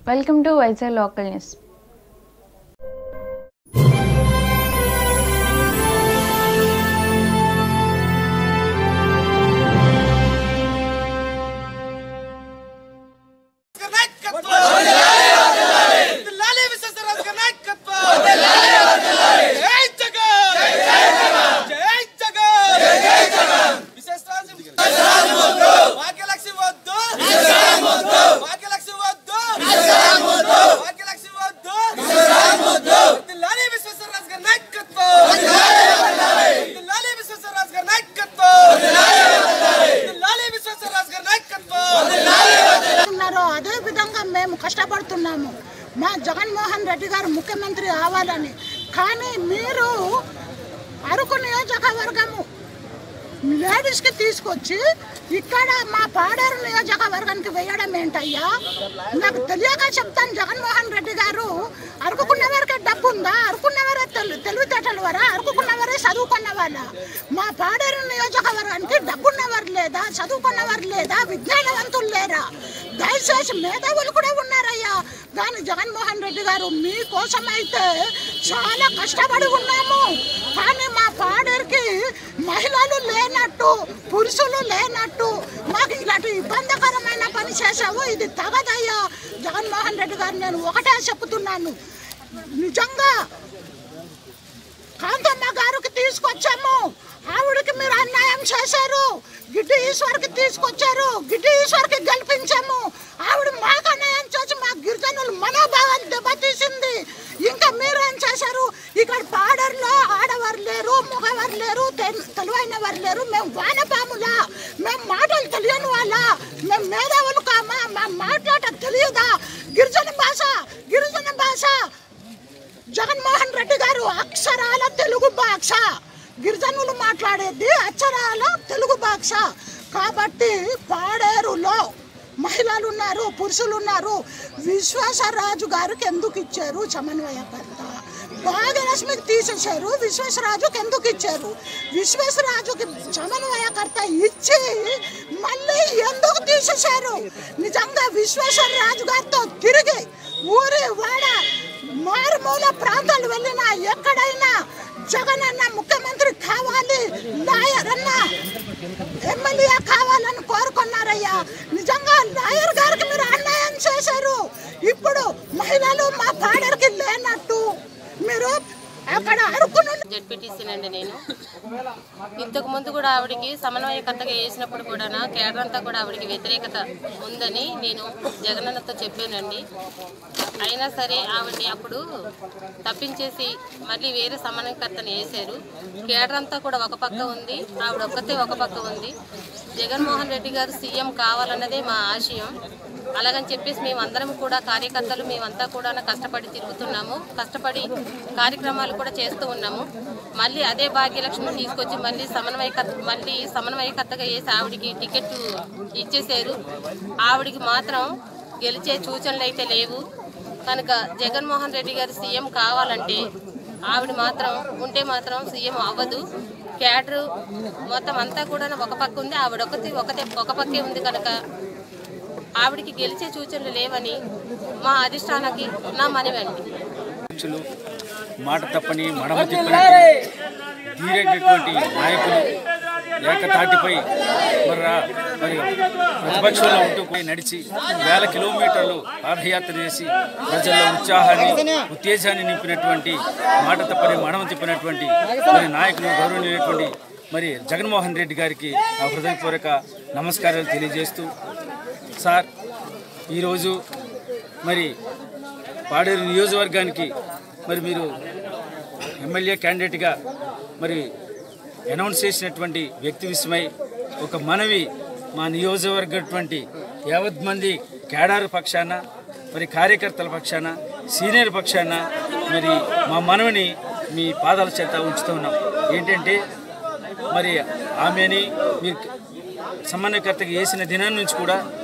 welcome to Vizag local news జిల్లాలే విశ్వేశ్వరరావు గారి నాయకత్వం జై జగన్ జై జగన్ విశ్వేశ్వరరావు భాగ్యలక్ష్మి వద్దు భాగ్యలక్ష్మి వద్దు భాగ్యలక్ష్మి వద్దు జిల్లాలే విశ్వేశ్వరరావు గారి నాయకత్వం జిల్లాలే విశ్వేశ్వరరావు గారి నాయకత్వం జిల్లాలే విశ్వేశ్వరరావు గారి నాయకత్వం ఉన్నారో అదే విధంగా మేము కష్టపడుతున్నాము మా జగన్మోహన్ రెడ్డి గారు ముఖ్యమంత్రి అవ్వాలని కానీ మీరు అరకు నియోజకవర్గము లేడీస్కి తీసుకొచ్చి ఇక్కడ మా పాడేరు నియోజకవర్గానికి వేయడం ఏంటయ్యా నాకు తెలియక చెప్తాను జగన్మోహన్ రెడ్డి గారు అరుకున్న వరకే డబ్బు ఉందా అరుకున్నవరే తెలు తెలివితేటలు వరా అరుకున్నవరే చదువుకున్న వాళ్ళ మా పాడేరు నియోజకవర్గానికి డబ్బున్నవారు లేదా చదువుకున్నవారు లేదా విజ్ఞానవంతులు లేరా దయచేసి మేధావులు కూడా ఉన్నారయ్యా కానీ జగన్మోహన్ రెడ్డి గారు మీకోసం అయితే చాలా కష్టపడి ఉన్నాము కానీ మా పాడేరుకి మహిళలు లేనట్టు పురుషులు లేనట్టు మాకు ఇలాంటి ఇబ్బందికరమైన పని చేశావు ఇది తగదయ్యా జగన్మోహన్ రెడ్డి గారు నేను ఒకటే చెప్తున్నాను నిజంగా కాంతమ్మ గారికి తీసుకొచ్చాము ఆవిడకి మీరు అన్యాయం చేశారు గిడ్డి ఈశ్వర్కి తీసుకొచ్చారు గిడ్డి ఈశ్వర్కి గెలిపించాము ఆవిడ మాకు అన్యాయం చేసి మా గిరిజనులు మనోభావాన్ని దెబ్బతీసింది ఇంకా మీరు ఏం చేశారు ఇక్కడ పాడర్లో ఆడవారు లేరు మగవారు లేరు తెల్- తెలివైన వారు లేరు మేము వానపాములా మేము మాటలు తెలియని వాళ్ళ మేము మేధావులు కామా మా మాట్లాడటం తెలియదా గిరిజన భాష గిరిజన భాష జగన్మోహన్ రెడ్డి గారు అక్షరాల తెలుగు భాష గిరిజనులు మాట్లాడేది అక్షరాల తెలుగు భాష కాబట్టి పాడేరులో మహిళలు ఉన్నారు పురుషులు ఉన్నారు విశ్వాసరాజు గారికి ఎందుకు ఇచ్చారు సమన్వయకర్త భాగ్యలక్ష్మికి తీసేశారు విశ్వేశ్వరాజుకి ఎందుకు ఇచ్చారు విశ్వేశ్వరాజుకి సమన్వయకర్త ఇచ్చి మళ్ళీ ఎందుకు తీసేశారు నిజంగా విశ్వేశ్వరరాజు గారితో తిరిగి ఊరి వాడ మారుమూల ప్రాంతాలు వెళ్ళినా ఎక్కడైనా జగన్ అన్న ముఖ్యమంత్రి కావాలి నాయర్ అన్న ఎమ్మెల్యే కావాలని కోరుకున్నారయ్యా నిజంగా నాయర్ గారికి మీరు అన్యాయం చేశారు ఇప్పుడు మహిళలు మా పాడరికి లేనట్టు మీరు అక్కడ అరుకును జడ్పీటీసీనండి నేను ఇంతకు ముందు కూడా ఆవిడకి సమన్వయకర్తగా వేసినప్పుడు కూడా కేడర్ అంతా కూడా ఆవిడకి వ్యతిరేకత ఉందని నేను జగనన్నతో చెప్పానండి అయినా సరే ఆవిడని అప్పుడు తప్పించేసి మళ్ళీ వేరే సమన్వయకర్తని వేశారు కేడర్ అంతా కూడా ఒక పక్క ఉంది ఆవిడ ఒక్కతే ఒక పక్క ఉంది జగన్మోహన్ రెడ్డి గారు సీఎం కావాలన్నదే మా ఆశయం అలాగని చెప్పేసి మేమందరం కూడా కార్యకర్తలు మేమంతా కూడా కష్టపడి తిరుగుతున్నాము కష్టపడి కార్యక్రమాలు కూడా చేస్తూ ఉన్నాము మళ్ళీ అదే భాగ్యలక్ష్మి తీసుకొచ్చి మళ్ళీ సమన్వయకర్త మళ్ళీ సమన్వయకర్తగా వేసి ఆవిడికి టికెట్ ఇచ్చేశారు ఆవిడికి మాత్రం గెలిచే సూచనలు అయితే లేవు కనుక జగన్మోహన్ రెడ్డి గారు సీఎం కావాలంటే ఆవిడ మాత్రం ఉంటే మాత్రం సీఎం అవ్వదు క్యాడరు మొత్తం అంతా కూడా ఒక పక్క ఉంది ఆవిడ ఒకటి ఒకతే ఒక పక్కే ఉంది కనుక ఆవిడికి గెలిచే సూచనలు లేవని మా అధిష్టానానికి నా మనవండి అధ్యక్షులు మాట తప్పని మడమ తిప్పనట్టు ధీరైనటువంటి నాయకులు ఏకతాటిపై మరి రా- మరి ప్రతిపక్షంలో ఉంటూ పోయి నడిచి వేల కిలోమీటర్లు పాదయాత్ర చేసి ప్రజల్లో ఉత్సాహాన్ని ఉత్తేజాన్ని నింపినటువంటి మాట తప్పని మడమ తిప్పినటువంటి మరి నాయకులు గౌరవనీయటువంటి మరి జగన్మోహన్ రెడ్డి గారికి నా హృదయపూర్వక నమస్కారాలు తెలియజేస్తూ సార్ ఈరోజు మరి పాడేరు నియోజకవర్గానికి మరి మీరు ఎమ్మెల్యే క్యాండిడేట్గా మరి అనౌన్స్ చేసినటువంటి వ్యక్తి విషయమై ఒక మనవి మా నియోజకవర్గటువంటి యావత్ మంది కేడారు పక్షాన మరి కార్యకర్తల పక్షాన సీనియర్ పక్షాన మరి మా మనవిని మీ పాదాల చేత ఉంచుతూ ఉన్నాం ఏంటంటే మరి ఆమెని మీరు సమన్వయకర్తగా వేసిన దినం నుంచి కూడా